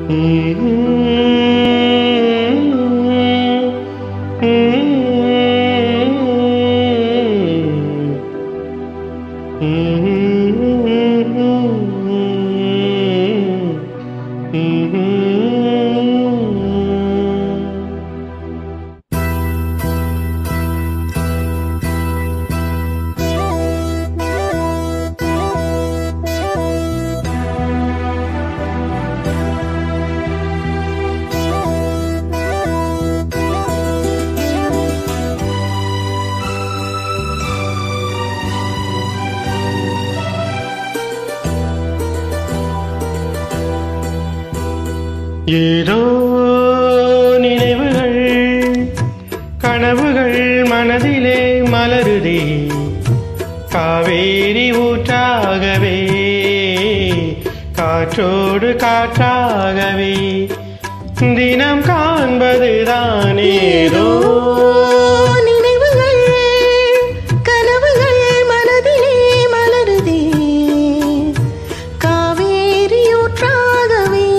ஏதோ நினைவுகள் கனவுகள் மனதிலே மலருதே காவேரி ஊற்றாகவே காற்றோடு காற்றாகவே தினம் காண்பதுதான் ஏதோ நினைவுகள் கனவுகள் மனதிலே மலருதே காவேரியூற்றாகவே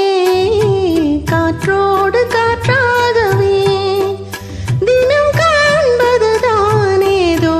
காற்றோடு காற்றாகவே தினம் காண்பதுதான் ஏதோ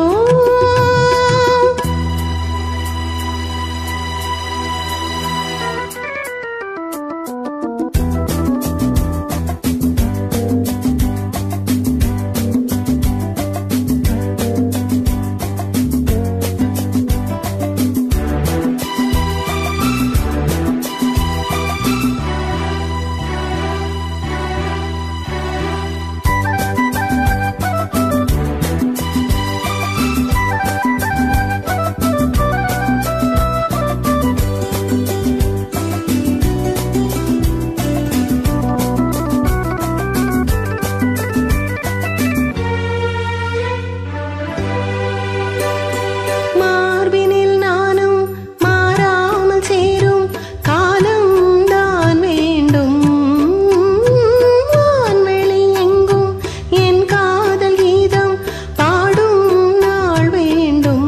மார்பினில் நானும் மாறாமல் சேரும் காலம் தான் வேண்டும் வான்வெளி எங்கும் என் காதல் கீதம் பாடும் நாள் வேண்டும்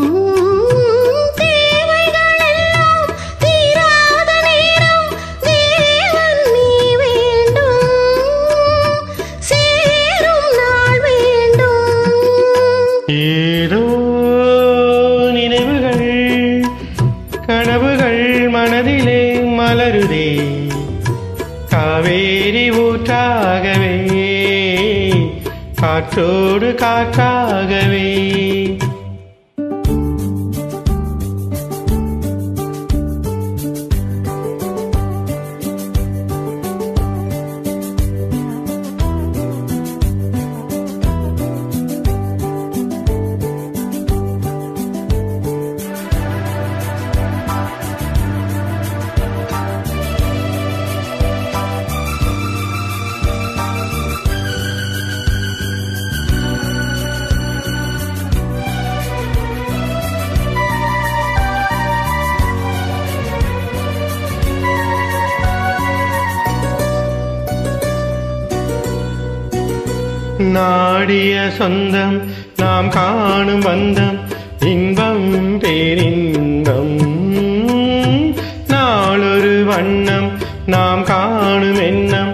தேவைகள் எல்லாம் தீராத நேரம் தேவன் நீ வேண்டும் சேரும் நாள் வேண்டும் ஏதோ நினைவுகள் கனவுகள் மனதிலே மலருதே காவேரி ஊற்றாகவே காற்றோடு காற்றாகவே நாடிய சொந்தம் நாம் காணும் பந்தம் இன்பம் பேரின்பம் நாளொரு வண்ணம் நாம் காணும் எண்ணம்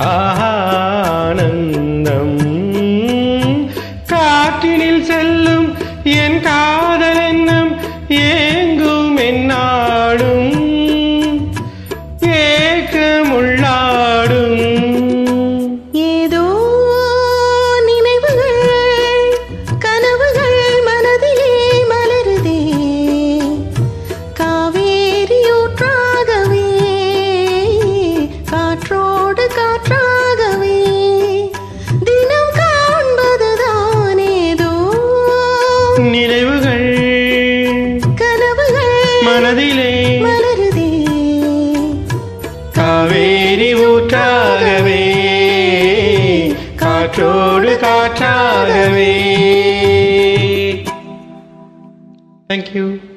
ஆனந்தம் காற்றினில் செல்லும் என் காதல் எண்ணம் ஏங்கும் என்னாடும் ஏக்கமுள்ளாடும் ஏதோ நினைவுகள் கனவுகள் மனதிலே மலருதே காவேரியூற்றாகவே காற்றோடு காற்றாகவே தினம் காண்பதுதான் ஏதோ நினைவுகள் கனவுகள் மனதிலே மலருதே காவேரி ஊற்றாகவே காற்றோடு காற்றாகவே தேங்க்யூ